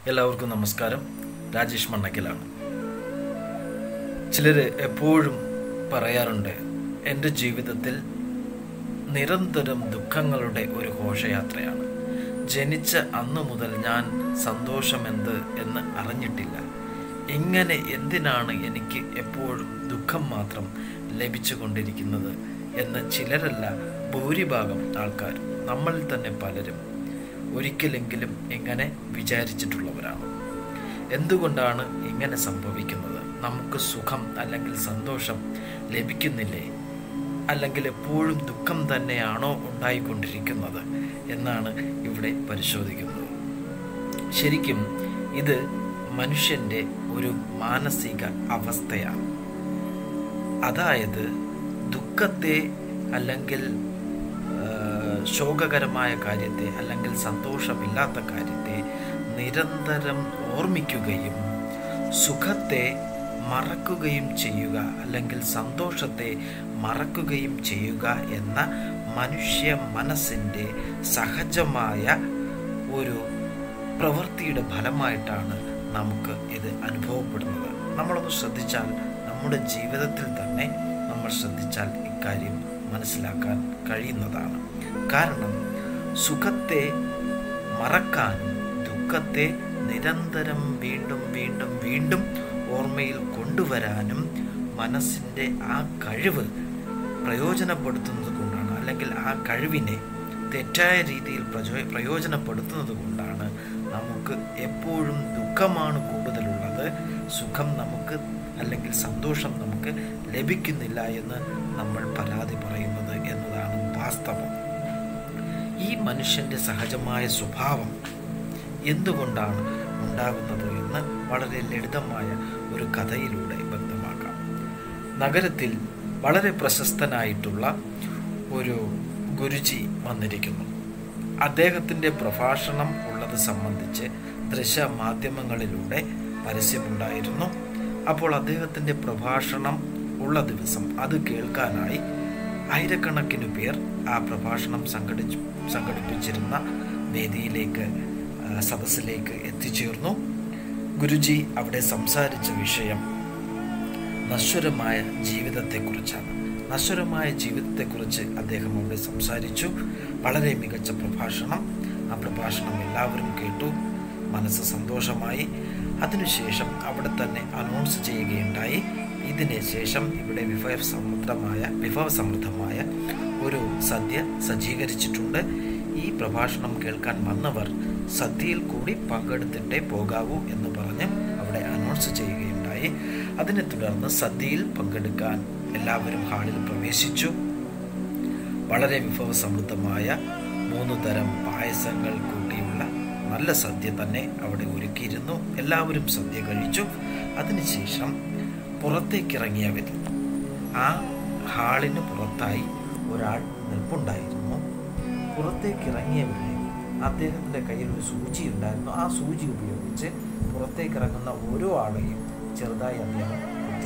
എല്ലാവർക്കും നമസ്കാരം രാജേഷ് മണ്ണക്കലാണ് ചിലർ എപ്പോഴും പറയാറുണ്ട് എൻ്റെ ജീവിതത്തിൽ നിരന്തരം ദുഃഖങ്ങളുടെ ഒരു ഘോഷയാത്രയാണ് ജനിച്ച അന്ന് മുതൽ ഞാൻ സന്തോഷമെന്ത് എന്ന് അറിഞ്ഞിട്ടില്ല ഇങ്ങനെ എന്തിനാണ് എനിക്ക് എപ്പോഴും ദുഃഖം മാത്രം ലഭിച്ചുകൊണ്ടിരിക്കുന്നത് എന്ന് ചിലരല്ല ഭൂരിഭാഗം ആൾക്കാർ നമ്മളിൽ തന്നെ പലരും ഒരിക്കലെങ്കിലും ഇങ്ങനെ വിചാരിച്ചിട്ടുള്ളവരാണ് എന്തുകൊണ്ടാണ് ഇങ്ങനെ സംഭവിക്കുന്നത് നമുക്ക് സുഖം അല്ലെങ്കിൽ സന്തോഷം ലഭിക്കുന്നില്ലേ അല്ലെങ്കിൽ എപ്പോഴും ദുഃഖം തന്നെയാണോ ഉണ്ടായിക്കൊണ്ടിരിക്കുന്നത് എന്നാണ് ഇവിടെ പരിശോധിക്കുന്നത് ശരിക്കും ഇത് മനുഷ്യൻ്റെ ഒരു മാനസിക അവസ്ഥയാണ് അതായത് ദുഃഖത്തെ അല്ലെങ്കിൽ ആ, ശോകകരമായ കാര്യത്തെ അല്ലെങ്കിൽ സന്തോഷമില്ലാത്ത കാര്യത്തെ നിരന്തരം ഓർമ്മിക്കുകയും സുഖത്തെ മറക്കുകയും ചെയ്യുക അല്ലെങ്കിൽ സന്തോഷത്തെ മറക്കുകയും ചെയ്യുക എന്ന മനുഷ്യ മനസ്സിൻ്റെ സഹജമായ ഒരു പ്രവൃത്തിയുടെ ഫലമായിട്ടാണ് നമുക്ക് ഇത് അനുഭവപ്പെടുന്നത് നമ്മളൊന്ന് ശ്രദ്ധിച്ചാൽ നമ്മുടെ ജീവിതത്തിൽ തന്നെ നമ്മൾ ശ്രദ്ധിച്ചാൽ ഇക്കാര്യം മനസ്സിലാക്കാൻ കഴിയുന്നതാണ് കാരണം സുഖത്തെ മറക്കാനും ദുഃഖത്തെ നിരന്തരം വീണ്ടും വീണ്ടും വീണ്ടും ഓർമ്മയിൽ കൊണ്ടുവരാനും മനസ്സിൻ്റെ ആ കഴിവ് പ്രയോജനപ്പെടുത്തുന്നത് കൊണ്ടാണ് അല്ലെങ്കിൽ ആ കഴിവിനെ തെറ്റായ രീതിയിൽ പ്രചോ പ്രയോജനപ്പെടുത്തുന്നത് കൊണ്ടാണ് നമുക്ക് എപ്പോഴും ദുഃഖമാണ് കൂടുതലുള്ളത് സുഖം നമുക്ക് അല്ലെങ്കിൽ സന്തോഷം നമുക്ക് ലഭിക്കുന്നില്ല എന്ന് നമ്മൾ പരാതി പറയുന്നത് എന്നതാണ് വാസ്തവം ഈ മനുഷ്യൻ്റെ സഹജമായ സ്വഭാവം എന്തുകൊണ്ടാണ് ഉണ്ടാകുന്നത് എന്ന് വളരെ ലളിതമായ ഒരു കഥയിലൂടെ വ്യക്തമാക്കാം നഗരത്തിൽ വളരെ പ്രശസ്തനായിട്ടുള്ള ഒരു ഗുരുജി വന്നിരിക്കുന്നു അദ്ദേഹത്തിൻ്റെ പ്രഭാഷണം ഉള്ളത് സംബന്ധിച്ച് ദൃശ്യമാധ്യമങ്ങളിലൂടെ പരസ്യമുണ്ടായിരുന്നു അപ്പോൾ അദ്ദേഹത്തിൻ്റെ പ്രഭാഷണം ഉള്ള ദിവസം അത് കേൾക്കാനായി ആയിരക്കണക്കിന് പേർ ആ പ്രഭാഷണം സംഘടിച്ച് സംഘടിപ്പിച്ചിരുന്ന വേദിയിലേക്ക് ആ, സദസ്സിലേക്ക് എത്തിച്ചേർന്നു ഗുരുജി അവിടെ സംസാരിച്ച വിഷയം നശ്വരമായ ജീവിതത്തെക്കുറിച്ചാണ് നശ്വരമായ ജീവിതത്തെക്കുറിച്ച് അദ്ദേഹം അവിടെ സംസാരിച്ചു വളരെ മികച്ച പ്രഭാഷണം ആ പ്രഭാഷണം എല്ലാവരും കേട്ടു മനസ്സ് സന്തോഷമായി അതിനുശേഷം അവിടെ തന്നെ അനൗൺസ് ചെയ്യുകയുണ്ടായി ഇതിന് ശേഷം ഇവിടെ വിഭവ സമൃദ്ധമായ വിഭവ സമൃദ്ധമായ ഒരു സദ്യ സജ്ജീകരിച്ചിട്ടുണ്ട് ഈ പ്രഭാഷണം കേൾക്കാൻ വന്നവർ സദ്യയിൽ കൂടി പങ്കെടുത്തിട്ടേ പോകാവൂ എന്ന് പറഞ്ഞ് അവിടെ അനൗൺസ് ചെയ്യുകയുണ്ടായി അതിനെ തുടർന്ന് സദ്യയിൽ പങ്കെടുക്കാൻ എല്ലാവരും ഹാളിൽ പ്രവേശിച്ചു വളരെ വിഭവസമൃദ്ധമായ മൂന്ന് തരം പായസങ്ങൾ കൂട്ടിയുള്ള നല്ല സദ്യ തന്നെ അവിടെ ഒരുക്കിയിരുന്നു എല്ലാവരും സദ്യ കഴിച്ചു അതിനുശേഷം പുറത്തേക്കിറങ്ങിയവരിൽ ആ ഹാളിന് പുറത്തായി ഒരാൾ നിൽപ്പുണ്ടായിരുന്നു പുറത്തേക്കിറങ്ങിയവരിൽ അദ്ദേഹത്തിൻ്റെ കയ്യിൽ ഒരു സൂചി ഉണ്ടായിരുന്നു ആ സൂചി ഉപയോഗിച്ച് പുറത്തേക്കിറങ്ങുന്ന ഓരോ ആളെയും ചെറുതായി അദ്ദേഹം കുത്തി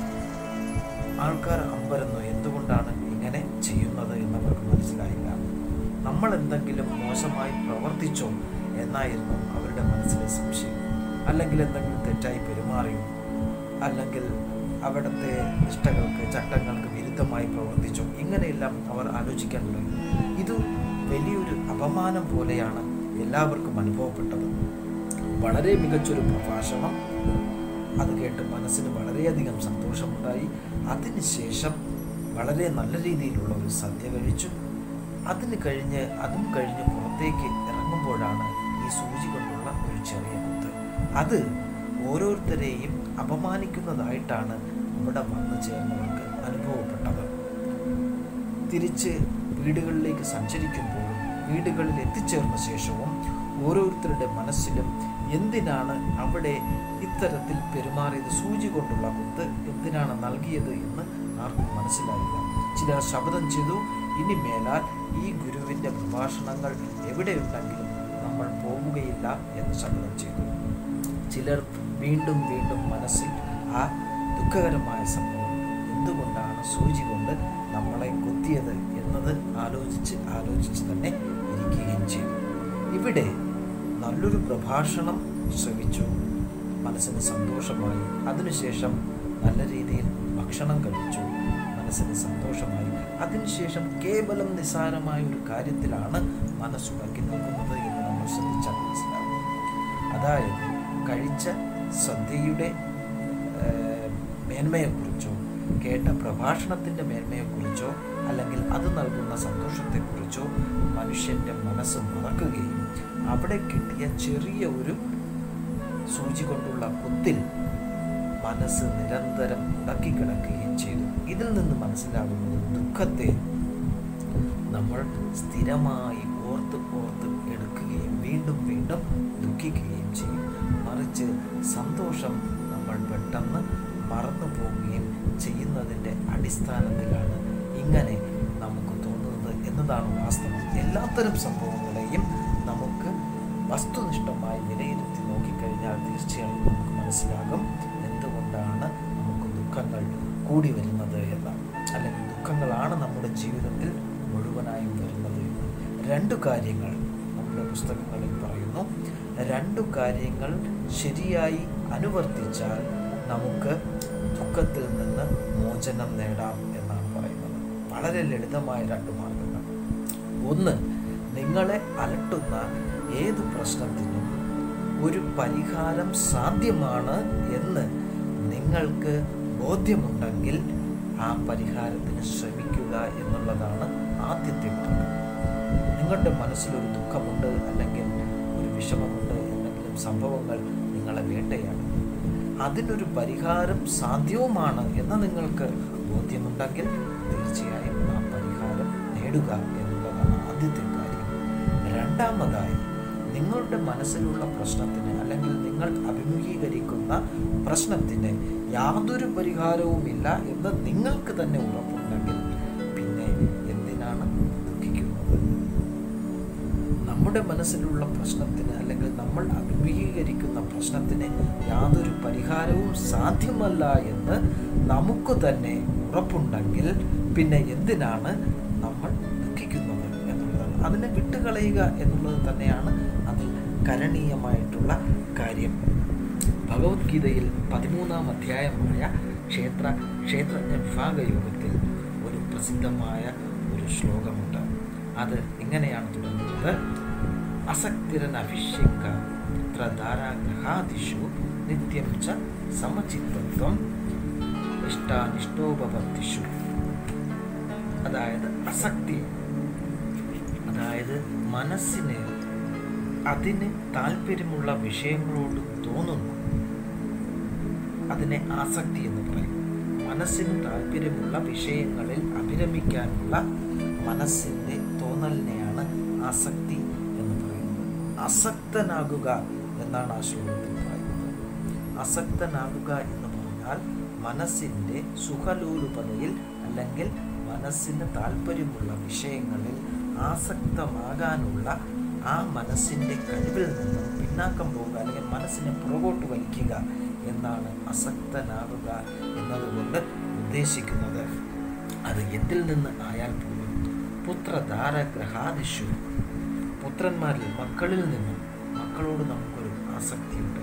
ആൾക്കാർ അമ്പരന്നു എന്തുകൊണ്ടാണ് ഇങ്ങനെ ചെയ്യുന്നത് എന്നവർക്ക് മനസ്സിലായില്ല നമ്മൾ എന്തെങ്കിലും മോശമായി പ്രവർത്തിച്ചോ എന്നായിരുന്നു അവരുടെ മനസ്സിലെ സംശയം അല്ലെങ്കിൽ എന്തെങ്കിലും തെറ്റായി പെരുമാറിയോ അല്ലെങ്കിൽ അവിടുത്തെ നിഷ്ഠകൾക്ക് ചട്ടങ്ങൾക്ക് വിരുദ്ധമായി പ്രവർത്തിച്ചോ ഇങ്ങനെയെല്ലാം അവർ ആലോചിക്കാൻ തുടങ്ങി ഇത് വലിയൊരു അപമാനം പോലെയാണ് എല്ലാവർക്കും അനുഭവപ്പെട്ടത് വളരെ മികച്ചൊരു പ്രഭാഷണം അത് കേട്ട് മനസ്സിന് വളരെയധികം സന്തോഷമുണ്ടായി അതിനുശേഷം വളരെ നല്ല രീതിയിലുള്ള ഒരു സദ്യ കഴിച്ചു അതിന് കഴിഞ്ഞ് അതും കഴിഞ്ഞ് പുറത്തേക്ക് ഇറങ്ങുമ്പോഴാണ് ഈ സൂചി കൊണ്ടുള്ള ഒരു ചെറിയ കുത്ത് അത് ഓരോരുത്തരെയും അപമാനിക്കുന്നതായിട്ടാണ് ഇവിടെ വന്നു ചേർന്നവർക്ക് അനുഭവപ്പെട്ടത് തിരിച്ച് വീടുകളിലേക്ക് സഞ്ചരിക്കുമ്പോഴും വീടുകളിൽ എത്തിച്ചേർന്ന ശേഷവും ഓരോരുത്തരുടെ മനസ്സിലും എന്തിനാണ് അവിടെ ഇത്തരത്തിൽ പെരുമാറിയത് സൂചി കൊണ്ടുള്ള കുത്ത് എന്തിനാണ് നൽകിയത് എന്ന് ആർക്കും മനസ്സിലായില്ല ചിലർ ശബ്ദം ചെയ്തു ഇനി മേലാൽ ഈ ഗുരുവിൻ്റെ പ്രഭാഷണങ്ങൾ എവിടെയുണ്ടെങ്കിലും നമ്മൾ പോവുകയില്ല എന്ന് ശബ്ദം ചെയ്തു ചിലർ വീണ്ടും വീണ്ടും മനസ്സിൽ ആ ദുഃഖകരമായ സംഭവം എന്തുകൊണ്ടാണ് സൂചി കൊണ്ട് നമ്മളെ കുത്തിയത് എന്നത് ആലോചിച്ച് ആലോചിച്ച് തന്നെ ഇരിക്കുകയും ചെയ്തു ഇവിടെ നല്ലൊരു പ്രഭാഷണം ശ്രവിച്ചു മനസ്സിന് സന്തോഷമായി അതിനുശേഷം നല്ല രീതിയിൽ ഭക്ഷണം കഴിച്ചു മനസ്സിന് സന്തോഷമായി അതിനുശേഷം കേവലം നിസ്സാരമായ ഒരു കാര്യത്തിലാണ് മനസ്സുടക്കി നിൽക്കുന്നത് എന്ന് നമ്മൾ ശ്രദ്ധിച്ചാൽ മനസ്സിലാകും അതായത് കഴിച്ച സദ്യയുടെ ഏഹ്, മേന്മയെക്കുറിച്ചോ കേട്ട പ്രഭാഷണത്തിൻ്റെ മേന്മയെക്കുറിച്ചോ അല്ലെങ്കിൽ അത് നൽകുന്ന സന്തോഷത്തെക്കുറിച്ചോ മനുഷ്യൻ്റെ മനസ്സ് മറക്കുകയും അവിടെ കിട്ടിയ ചെറിയ ഒരു സൂചി കൊണ്ടുള്ള കുത്തിൽ മനസ്സ് നിരന്തരം ഉടക്കിക്കിടക്കുകയും ചെയ്തു ഇതിൽ നിന്ന് മനസ്സിലാകുന്നത് ദുഃഖത്തെ നമ്മൾ സ്ഥിരമായി ഓർത്ത് ഓർത്ത് എടുക്കുകയും വീണ്ടും വീണ്ടും ദുഃഖിക്കുകയും ചെയ്യും മറിച്ച് സന്തോഷം നമ്മൾ പെട്ടെന്ന് മറന്നു പോവുകയും ചെയ്യുന്നതിൻ്റെ അടിസ്ഥാനത്തിലാണ് ഇങ്ങനെ നമുക്ക് തോന്നുന്നത് എന്നതാണ് വാസ്തവം എല്ലാത്തരം സംഭവങ്ങളെയും നമുക്ക് വസ്തുനിഷ്ഠമായി വിലയിരുത്തി നോക്കിക്കഴിഞ്ഞാൽ തീർച്ചയായും നമുക്ക് മനസ്സിലാകും എന്തുകൊണ്ടാണ് നമുക്ക് ദുഃഖങ്ങൾ കൂടി വരുന്നത് എന്ന് അല്ലെങ്കിൽ ദുഃഖങ്ങളാണ് നമ്മുടെ ജീവിതത്തിൽ മുഴുവനായും വരുന്നത് എന്ന് രണ്ടു കാര്യങ്ങൾ നമ്മുടെ പുസ്തകങ്ങളിൽ പറയുന്നു രണ്ടു കാര്യങ്ങൾ ശരിയായി അനുവർത്തിച്ചാൽ നമുക്ക് ദുഃഖത്തിൽ നിന്ന് മോചനം നേടാം എന്നാണ് പറയുന്നത് വളരെ ലളിതമായ രണ്ട് മാർഗങ്ങൾ ഒന്ന് നിങ്ങളെ അലട്ടുന്ന ഏത് പ്രശ്നത്തിനും ഒരു പരിഹാരം സാധ്യമാണ് എന്ന് നിങ്ങൾക്ക് ബോധ്യമുണ്ടെങ്കിൽ ആ പരിഹാരത്തിന് ശ്രമിക്കുക എന്നുള്ളതാണ് ആദ്യത്തെ മാർഗം നിങ്ങളുടെ മനസ്സിലൊരു ദുഃഖമുണ്ട് അല്ലെങ്കിൽ ഒരു വിഷമമുണ്ട് എന്തെങ്കിലും സംഭവങ്ങൾ നിങ്ങളെ വേട്ടയാണ് അതിനൊരു പരിഹാരം സാധ്യവുമാണ് എന്ന് നിങ്ങൾക്ക് ബോധ്യമുണ്ടെങ്കിൽ തീർച്ചയായും ആ പരിഹാരം നേടുക എന്നുള്ളതാണ് ആദ്യത്തെ കാര്യം രണ്ടാമതായി നിങ്ങളുടെ മനസ്സിലുള്ള പ്രശ്നത്തിന് അല്ലെങ്കിൽ നിങ്ങൾ അഭിമുഖീകരിക്കുന്ന പ്രശ്നത്തിന് യാതൊരു പരിഹാരവുമില്ല എന്ന് നിങ്ങൾക്ക് തന്നെ ഉറപ്പുണ്ടെങ്കിൽ പിന്നെ എന്തിനാണ് ദുഃഖിക്കുന്നത് നമ്മുടെ മനസ്സിലുള്ള പ്രശ്നത്തിന് അല്ലെങ്കിൽ നമ്മൾ അഭിമുഖീകരിക്കുന്ന പ്രശ്നത്തിന് യാതൊരു പരിഹാരവും സാധ്യമല്ല എന്ന് നമുക്ക് തന്നെ ഉറപ്പുണ്ടെങ്കിൽ പിന്നെ എന്തിനാണ് നമ്മൾ ദുഃഖിക്കുന്നത് എന്നുള്ളതാണ് അതിനെ വിട്ടുകളയുക എന്നുള്ളത് തന്നെയാണ് അതിൽ കരണീയമായിട്ടുള്ള കാര്യം ഭഗവത്ഗീതയിൽ പതിമൂന്നാം അധ്യായമായ ക്ഷേത്ര ക്ഷേത്രജ്ഞ വിഭാഗ യോഗത്തിൽ ഒരു പ്രസിദ്ധമായ ഒരു ശ്ലോകമുണ്ട് അത് ഇങ്ങനെയാണ് തുടങ്ങുന്നത് അസക്തിരനഭിഷ്യങ്ക ധാരാഗ്രഹാദിഷു നിത്യം ച സമചിത്തത്വം ഇഷ്ടാനിഷ്ടോപപത്തിഷു അതായത് അസക്തി അതായത് മനസ്സിന് അതിന് താല്പര്യമുള്ള വിഷയങ്ങളോട് തോന്നുന്നു അതിനെ ആസക്തി എന്ന് പറയും മനസ്സിന് താല്പര്യമുള്ള വിഷയങ്ങളിൽ അഭിരമിക്കാനുള്ള മനസ്സിൻ്റെ തോന്നലിനെയാണ് ആസക്തി എന്ന് പറയുന്നത് അസക്തനാകുക എന്നാണ് ആ ശ്ലോകത്തിൽ പറയുന്നത് അസക്തനാകുക എന്ന് പറഞ്ഞാൽ മനസ്സിൻ്റെ സുഖലോലുപതയിൽ അല്ലെങ്കിൽ മനസ്സിന് താല്പര്യമുള്ള വിഷയങ്ങളിൽ ആസക്തമാകാനുള്ള ആ മനസ്സിൻ്റെ കഴിവിൽ നിന്നും പിന്നാക്കം പോവുക അല്ലെങ്കിൽ മനസ്സിനെ പുറകോട്ട് വലിക്കുക എന്നാണ് അസക്തനാകുക എന്നതുകൊണ്ട് ഉദ്ദേശിക്കുന്നത് അത് എന്തിൽ നിന്ന് ആയാൽ പോലും പുത്രധാരഗ്രഹാദിഷു പുത്രന്മാരിൽ മക്കളിൽ നിന്നും മക്കളോട് നമുക്കൊരു ആസക്തിയുണ്ട്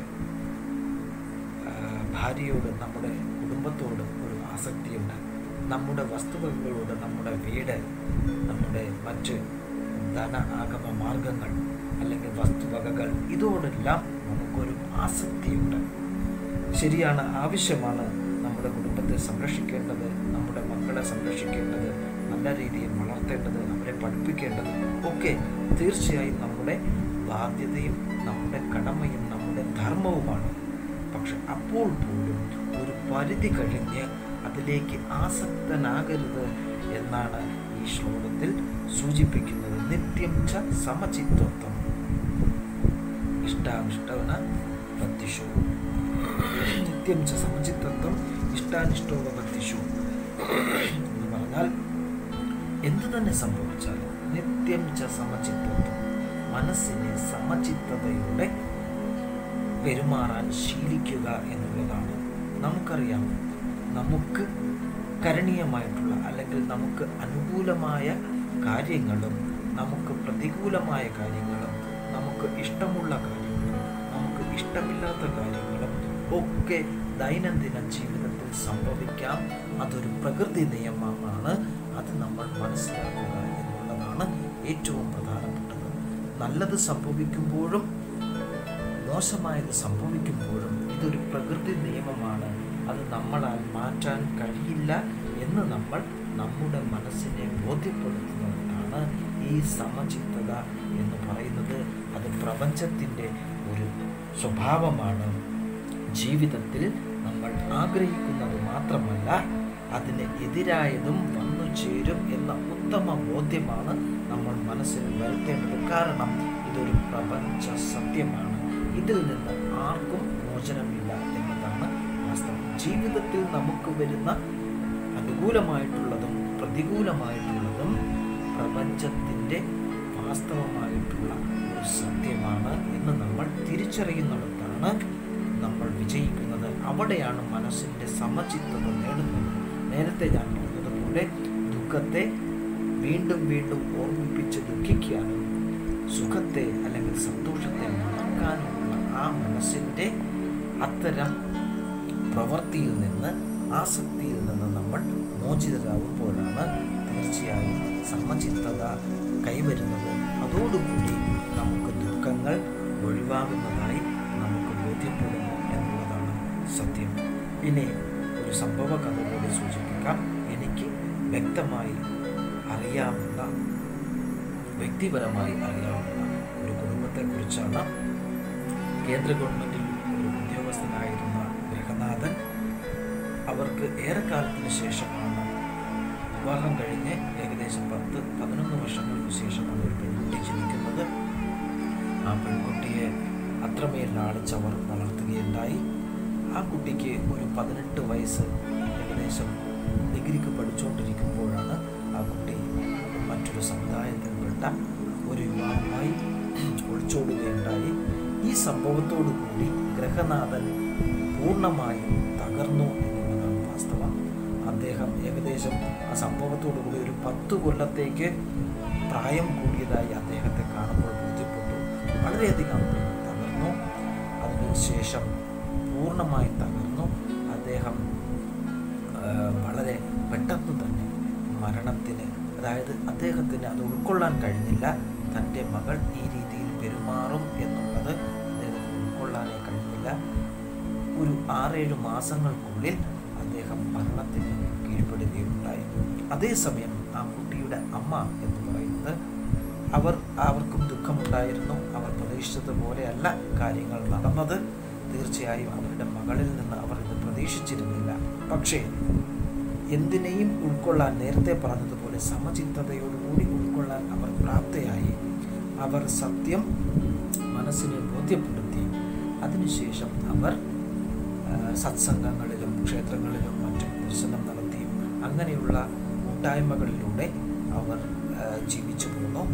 ആ, ഭാര്യയോട് നമ്മുടെ കുടുംബത്തോട് ഒരു ആസക്തിയുണ്ട് നമ്മുടെ വസ്തുവകകളോട് നമ്മുടെ വീട് നമ്മുടെ മറ്റ് ധന ആഗമ മാർഗങ്ങൾ അല്ലെങ്കിൽ വസ്തുവകകൾ ഇതോടെല്ലാം നമുക്കൊരു ആസക്തിയുണ്ട് ശരിയാണ് ആവശ്യമാണ് നമ്മുടെ കുടുംബത്തെ സംരക്ഷിക്കേണ്ടത് നമ്മുടെ മക്കളെ സംരക്ഷിക്കേണ്ടത് നല്ല രീതിയിൽ വളർത്തേണ്ടത് അവരെ പഠിപ്പിക്കേണ്ടത് ഒക്കെ തീർച്ചയായും നമ്മുടെ ബാധ്യതയും നമ്മുടെ കടമയും നമ്മുടെ ധർമ്മവുമാണ് പക്ഷെ അപ്പോൾ പോലും ഒരു പരിധി കഴിഞ്ഞ് അതിലേക്ക് ആസക്തനാകരുത് എന്നാണ് ഈ ശ്ലോകത്തിൽ സൂചിപ്പിക്കുന്നത് നിത്യം ച സമചിത്വത്വം ഇഷ്ടാനിഷ്ടവന ഭക്തിഷു നിത്യം ച സമചിത്വത്വം ഇഷ്ടാനിഷ്ടോപഭക്തിഷു എന്ന് പറഞ്ഞാൽ എന്തു തന്നെ സംഭവിച്ചാലും നിത്യം ച സമചിത്വത്വം മനസ്സിനെ സമചിത്തതയോടെ പെരുമാറാൻ ശീലിക്കുക എന്നുള്ളതാണ് നമുക്കറിയാം നമുക്ക് കരണീയമായിട്ടുള്ള അല്ലെങ്കിൽ നമുക്ക് അനുകൂലമായ കാര്യങ്ങളും നമുക്ക് പ്രതികൂലമായ കാര്യങ്ങളും നമുക്ക് ഇഷ്ടമുള്ള കാര്യങ്ങളും നമുക്ക് ഇഷ്ടമില്ലാത്ത കാര്യങ്ങളും ഒക്കെ ദൈനംദിന ജീവിതത്തിൽ സംഭവിക്കാം അതൊരു പ്രകൃതി നിയമമാണ് അത് നമ്മൾ മനസ്സിലാക്കുക എന്നുള്ളതാണ് ഏറ്റവും പ്രധാനപ്പെട്ടത് നല്ലത് സംഭവിക്കുമ്പോഴും മോശമായത് സംഭവിക്കുമ്പോഴും ഇതൊരു പ്രകൃതി നിയമമാണ് അത് നമ്മളാൽ മാറ്റാൻ കഴിയില്ല എന്ന് നമ്മൾ നമ്മുടെ മനസ്സിനെ ബോധ്യപ്പെടുത്തുന്നതാണ് ഈ സമചിത്തത എന്ന് പറയുന്നത് അത് പ്രപഞ്ചത്തിൻ്റെ ഒരു സ്വഭാവമാണ് ജീവിതത്തിൽ നമ്മൾ ആഗ്രഹിക്കുന്നത് മാത്രമല്ല അതിന് എതിരായതും വന്നു ചേരും എന്ന ഉത്തമ ബോധ്യമാണ് നമ്മൾ മനസ്സിൽ വരുത്തേണ്ടത് കാരണം ഇതൊരു പ്രപഞ്ച സത്യമാണ് ഇതിൽ നിന്ന് ആർക്കും മോചനമില്ല എന്നതാണ് വാസ്തവം ജീവിതത്തിൽ നമുക്ക് വരുന്ന അനുകൂലമായിട്ടുള്ളതും പ്രതികൂലമായിട്ടുള്ളതും പ്രപഞ്ചത്തിൻ്റെ വാസ്തവമായിട്ടുള്ള ഒരു സത്യമാണ് എന്ന് നമ്മൾ തിരിച്ചറിയുന്നിടത്താണ് നമ്മൾ വിജയിക്കുന്നത് അവിടെയാണ് മനസ്സിൻ്റെ സമചിത്തത നേടുന്നത് നേരത്തെ ഞാൻ പറഞ്ഞതുപോലെ ദുഃഖത്തെ വീണ്ടും വീണ്ടും ഓർമ്മിപ്പിച്ച് ദുഃഖിക്കാനും സുഖത്തെ അല്ലെങ്കിൽ സന്തോഷത്തെ മറക്കാനുമുള്ള ആ മനസ്സിൻ്റെ അത്തരം പ്രവൃത്തിയിൽ നിന്ന് ആസക്തിയിൽ നിന്ന് നമ്മൾ മോചിതരാകുമ്പോഴാണ് തീർച്ചയായും സമചിത്തത കൈവരുന്നത് അതോടുകൂടി നമുക്ക് ദുഃഖങ്ങൾ ഒഴിവാകുന്നതായി നമുക്ക് ബോധ്യപ്പെടുന്നു എന്നുള്ളതാണ് സത്യം ഇനി ഒരു സംഭവ കഥ കൂടി സൂചിപ്പിക്കാം എനിക്ക് വ്യക്തമായി അറിയാവുന്ന വ്യക്തിപരമായി അറിയാവുന്ന ഒരു കുടുംബത്തെക്കുറിച്ചാണ് കേന്ദ്ര ഗവൺമെൻറ്റിൽ ഒരു ഉദ്യോഗസ്ഥനായിരുന്ന ഗൃഹനാഥൻ അവർക്ക് ഏറെക്കാലത്തിന് ശേഷമാണ് വിവാഹം കഴിഞ്ഞ് ഏകദേശം പത്ത് പതിനൊന്ന് വർഷങ്ങൾക്ക് ശേഷമാണ് ഒരു പെൺകുട്ടി ജനിക്കുന്നത് ആ പെൺകുട്ടിയെ അത്രമേൽ ലാളിച്ച് അവർ വളർത്തുകയുണ്ടായി ആ കുട്ടിക്ക് ഒരു പതിനെട്ട് വയസ്സ് ഏകദേശം ഡിഗ്രിക്ക് പഠിച്ചുകൊണ്ടിരിക്കുമ്പോഴാണ് ആ കുട്ടി മറ്റൊരു സമുദായത്തിൽപ്പെട്ട ഒരു യുവാവുമായി ഒളിച്ചോടുകയുണ്ടായി ഈ സംഭവത്തോടു കൂടി ഗ്രഹനാഥൻ പൂർണ്ണമായും തകർന്നു എന്നുള്ളതാണ് വാസ്തവം അദ്ദേഹം ഏകദേശം ആ സംഭവത്തോടു കൂടി ഒരു പത്ത് കൊല്ലത്തേക്ക് പ്രായം കൂടിയതായി അദ്ദേഹത്തെ കാണുമ്പോൾ ബോധ്യപ്പെട്ടു വളരെയധികം തകർന്നു അതിനുശേഷം പൂർണ്ണമായി തകർന്നു അദ്ദേഹം ആ, വളരെ പെട്ടെന്ന് തന്നെ മരണത്തിന് അതായത് അദ്ദേഹത്തിന് അത് ഉൾക്കൊള്ളാൻ കഴിഞ്ഞില്ല തൻ്റെ മകൾ ഈ രീതിയിൽ പെരുമാറും എന്നുള്ളത് അദ്ദേഹത്തിന് ഉൾക്കൊള്ളാനേ കഴിഞ്ഞില്ല ഒരു ആറേഴ് മാസങ്ങൾക്കുള്ളിൽ അദ്ദേഹം മരണത്തിന് കീഴ്പ്പെടുകയുണ്ടായി അതേസമയം ആ കുട്ടിയുടെ അമ്മ എന്ന് പറയുന്നത് അവർ അവർക്കും ദുഃഖമുണ്ടായിരുന്നു അവർ പ്രതീക്ഷിച്ചതുപോലെയല്ല കാര്യങ്ങൾ നടന്നത് തീർച്ചയായും അവരുടെ മകളിൽ നിന്ന് അവർ ഇത് പ്രതീക്ഷിച്ചിരുന്നില്ല പക്ഷേ എന്തിനേയും ഉൾക്കൊള്ളാൻ നേരത്തെ പറഞ്ഞതുപോലെ സമചിത്തതയോടുകൂടി ഉൾക്കൊള്ളാൻ അവർ പ്രാപ്തയായി അവർ സത്യം മനസ്സിനെ ബോധ്യപ്പെടുത്തി അതിനുശേഷം അവർ ആ, സത്സംഗങ്ങളിലും ക്ഷേത്രങ്ങളിലും മറ്റും ദർശനം നടത്തിയും അങ്ങനെയുള്ള കൂട്ടായ്മകളിലൂടെ അവർ ആ, ജീവിച്ചു പോന്നു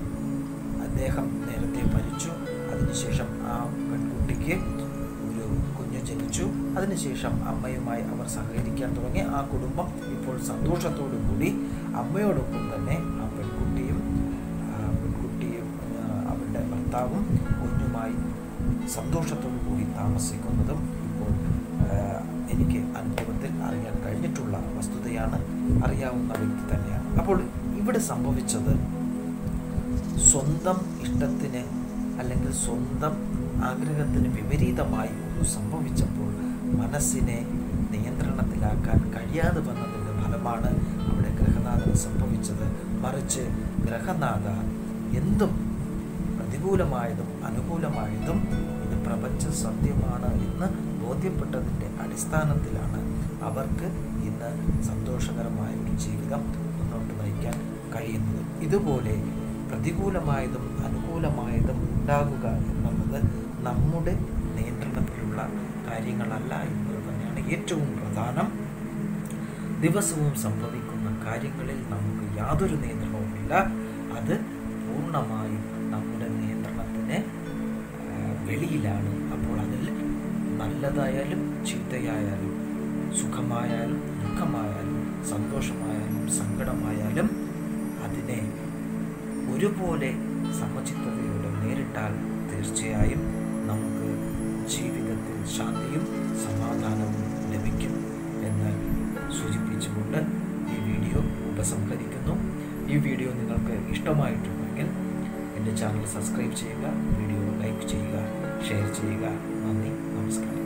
അദ്ദേഹം നേരത്തെ മരിച്ചു അതിനുശേഷം ആ പെൺകുട്ടിക്ക് ഒരു കുഞ്ഞ് ജനിച്ചു അതിനുശേഷം അമ്മയുമായി അവർ സഹകരിക്കാൻ തുടങ്ങി ആ കുടുംബം ഇപ്പോൾ സന്തോഷത്തോടു കൂടി അമ്മയോടൊപ്പം തന്നെ ആ പെൺകുട്ടിയും ആ പെൺകുട്ടിയും ആ, അവരുടെ ഭർത്താവും കുഞ്ഞുമായി സന്തോഷത്തോടു കൂടി താമസിക്കുന്നതും ഇപ്പോൾ ആ, എനിക്ക് അനുഭവത്തിൽ അറിയാൻ കഴിഞ്ഞിട്ടുള്ള വസ്തുതയാണ് അറിയാവുന്ന വ്യക്തി തന്നെയാണ് അപ്പോൾ ഇവിടെ സംഭവിച്ചത് സ്വന്തം ഇഷ്ടത്തിന് അല്ലെങ്കിൽ സ്വന്തം ആഗ്രഹത്തിന് വിപരീതമായി ഒന്ന് സംഭവിച്ചപ്പോൾ മനസ്സിനെ നിയന്ത്രണത്തിലാക്കാൻ കഴിയാതെ വന്നതിൻ്റെ ഫലമാണ് അവിടെ ഗ്രഹനാഥന് സംഭവിച്ചത് മറിച്ച് ഗ്രഹനാഥ എന്തും പ്രതികൂലമായതും അനുകൂലമായതും ഇത് പ്രപഞ്ച സത്യമാണ് എന്ന് ബോധ്യപ്പെട്ടതിൻ്റെ അടിസ്ഥാനത്തിലാണ് അവർക്ക് ഇന്ന് സന്തോഷകരമായ ഒരു ജീവിതം മുന്നോട്ട് നയിക്കാൻ കഴിയുന്നത് ഇതുപോലെ പ്രതികൂലമായതും അനുകൂലമായതും ഉണ്ടാകുക എന്നുള്ളത് നമ്മുടെ നിയന്ത്രണത്തിലുള്ള കാര്യങ്ങളല്ല എന്നത് തന്നെയാണ് ഏറ്റവും പ്രധാനം ദിവസവും സംഭവിക്കുന്ന കാര്യങ്ങളിൽ നമുക്ക് യാതൊരു നിയന്ത്രണവുമില്ല അത് പൂർണ്ണമായും നമ്മുടെ നിയന്ത്രണത്തിന് ആ, വെളിയിലാണ് അപ്പോൾ അതിൽ നല്ലതായാലും ചീത്തയായാലും സുഖമായാലും ദുഃഖമായാലും സന്തോഷമായാലും സങ്കടമായാലും അതിനെ ഒരുപോലെ സമചിത്തതയോടെ നേരിട്ടാൽ തീർച്ചയായും നമുക്ക് ജീവിതത്തിൽ ശാന്തിയും സമാധാനവും ലഭിക്കും എന്ന് സൂചിപ്പിച്ചുകൊണ്ട് ഈ വീഡിയോ ഉപസംഹരിക്കുന്നു ഈ വീഡിയോ നിങ്ങൾക്ക് ഇഷ്ടമായിട്ടുണ്ടെങ്കിൽ എൻ്റെ ചാനൽ സബ്സ്ക്രൈബ് ചെയ്യുക വീഡിയോ ലൈക്ക് ചെയ്യുക ഷെയർ ചെയ്യുക നന്ദി നമസ്കാരം